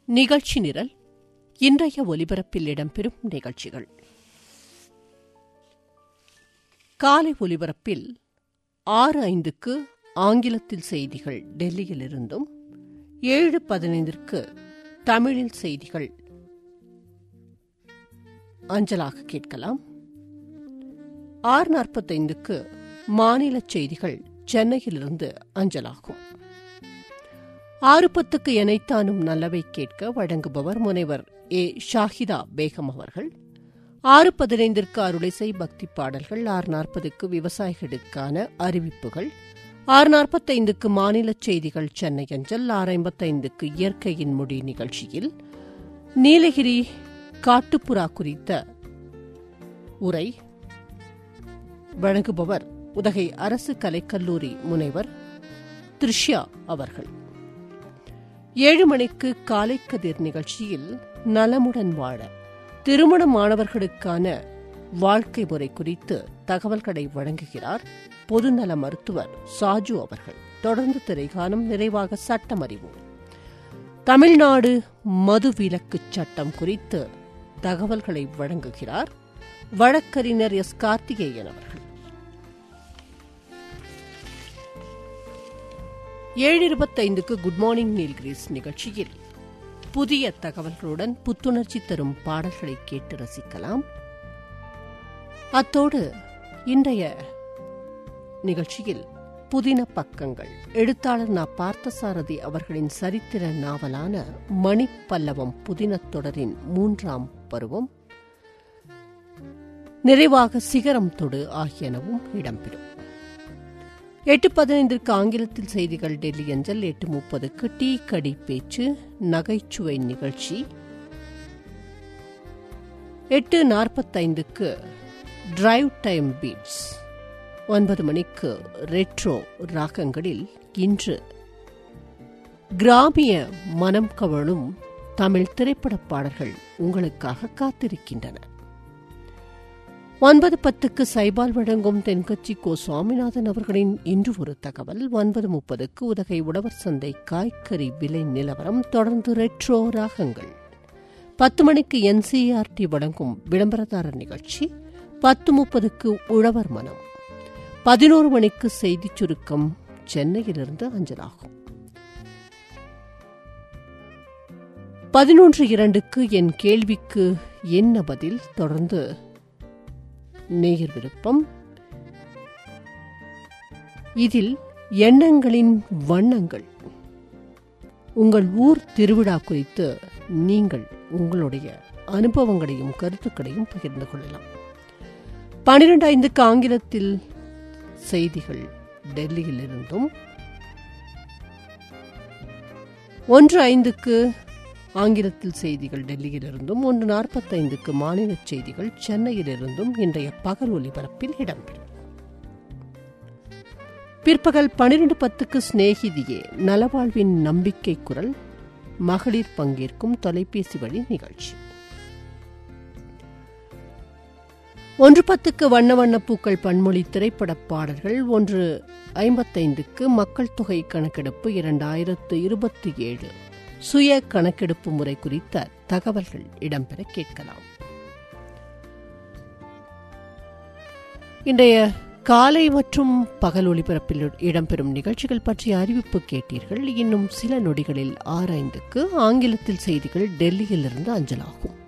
நிகழ்ச்சி நிரல் இன்றைய ஒலிபரப்பில் இடம்பெறும் நிகழ்ச்சிகள் காலை ஒலிபரப்பில் ஆறு ஐந்துக்கு ஆங்கிலத்தில் செய்திகள் டெல்லியிலிருந்தும் ஏழு பதினைந்திற்கு தமிழில் செய்திகள் அஞ்சலாக கேட்கலாம் ஆறு நாற்பத்தைந்துக்கு மாநில செய்திகள் சென்னையிலிருந்து அஞ்சலாகும் ஆறு பத்துக்கு எனைத்தானும் நல்லவை கேட்க வழங்குபவர் முனைவர் ஏ ஷாஹிதா பேகம் அவர்கள் ஆறு பதினைந்திற்கு அருளிசை பக்தி பாடல்கள் ஆறு நாற்பதுக்கு விவசாயிகளுக்கான அறிவிப்புகள் ஆறு நாற்பத்தைந்துக்கு மாநில செய்திகள் சென்னை அஞ்சல் ஆறு ஐம்பத்தைந்துக்கு இயற்கையின் முடி நிகழ்ச்சியில் நீலகிரி காட்டுப்புறா குறித்த உரை வழங்குபவர் உதகை அரசு கலைக்கல்லூரி முனைவர் த்ரிஷ்யா அவர்கள் ஏழு மணிக்கு காலை கதிர் நிகழ்ச்சியில் நலமுடன் வாழ திருமண மாணவர்களுக்கான வாழ்க்கை முறை குறித்து தகவல்களை வழங்குகிறார் பொதுநல மருத்துவர் சாஜு அவர்கள் தொடர்ந்து திரைகாலம் நிறைவாக சட்டம் அறிவோம் தமிழ்நாடு மது விலக்கு சட்டம் குறித்து தகவல்களை வழங்குகிறார் வழக்கறிஞர் எஸ் கார்த்திகேயன் அவர்கள் ஏழு இருபத்தைந்துக்கு குட் மார்னிங் நீல்கிரீஸ் நிகழ்ச்சியில் புதிய தகவல்களுடன் புத்துணர்ச்சி தரும் பாடல்களை கேட்டு ரசிக்கலாம் அத்தோடு இன்றைய நிகழ்ச்சியில் புதின பக்கங்கள் எழுத்தாளர் நா பார்த்தசாரதி அவர்களின் சரித்திர நாவலான மணிப்பல்லவம் புதினத் தொடரின் மூன்றாம் பருவம் நிறைவாக சிகரம் தொடு ஆகியனவும் இடம்பெறும் எட்டு பதினைந்திற்கு ஆங்கிலத்தில் செய்திகள் டெல்லி அஞ்சல் எட்டு முப்பதுக்கு டீ கடி பேச்சு நகைச்சுவை நிகழ்ச்சி எட்டு நாற்பத்தைந்துக்கு டிரைவ் டைம் பீட்ஸ் ஒன்பது மணிக்கு ரெட்ரோ ராகங்களில் இன்று கிராமிய மனம் கவழும் தமிழ் திரைப்படப் பாடல்கள் உங்களுக்காக காத்திருக்கின்றன ஒன்பது பத்துக்கு சைபால் வழங்கும் தென்கட்சி கோ சுவாமிநாதன் அவர்களின் இன்று ஒரு தகவல் ஒன்பது முப்பதுக்கு உதகை உழவர் சந்தை காய்கறி விலை நிலவரம் தொடர்ந்து ரெட்ரோ ராகங்கள் பத்து மணிக்கு என்சிஆர்டி வழங்கும் விளம்பரதாரர் நிகழ்ச்சி பத்து முப்பதுக்கு உழவர் மனம் பதினோரு மணிக்கு செய்திச் சுருக்கம் சென்னையிலிருந்து அஞ்சலாகும் பதினொன்று இரண்டுக்கு என் கேள்விக்கு என்ன பதில் தொடர்ந்து நேயர் விருப்பம் இதில் எண்ணங்களின் வண்ணங்கள் உங்கள் ஊர் திருவிழா குறித்து நீங்கள் உங்களுடைய அனுபவங்களையும் கருத்துக்களையும் பகிர்ந்து கொள்ளலாம் பனிரெண்டு ஐந்துக்கு ஆங்கிலத்தில் செய்திகள் டெல்லியிலிருந்தும் ஒன்று ஐந்துக்கு ஆங்கிலத்தில் செய்திகள் டெல்லியிலிருந்தும் ஒன்று நாற்பத்தைந்துக்கு மாநில செய்திகள் சென்னையிலிருந்தும் இன்றைய பகல் ஒலிபரப்பில் இடம்பெறும் பிற்பகல் பனிரெண்டு பத்துக்கு சிநேகிதியே நலவாழ்வின் நம்பிக்கை குரல் மகளிர் பங்கேற்கும் தொலைபேசி வழி நிகழ்ச்சி ஒன்று பத்துக்கு வண்ண வண்ண பூக்கள் பன்மொழி திரைப்படப் பாடல்கள் ஒன்று ஐம்பத்தைந்துக்கு மக்கள் தொகை கணக்கெடுப்பு இரண்டாயிரத்து இருபத்தி ஏழு சுய கணக்கெடுப்பு முறை குறித்த தகவல்கள் இடம்பெற கேட்கலாம் இன்றைய காலை மற்றும் பகல் ஒளிபரப்பில் இடம்பெறும் நிகழ்ச்சிகள் பற்றிய அறிவிப்பு கேட்டீர்கள் இன்னும் சில நொடிகளில் ஆராய்ந்துக்கு ஆங்கிலத்தில் செய்திகள் டெல்லியிலிருந்து அஞ்சலாகும்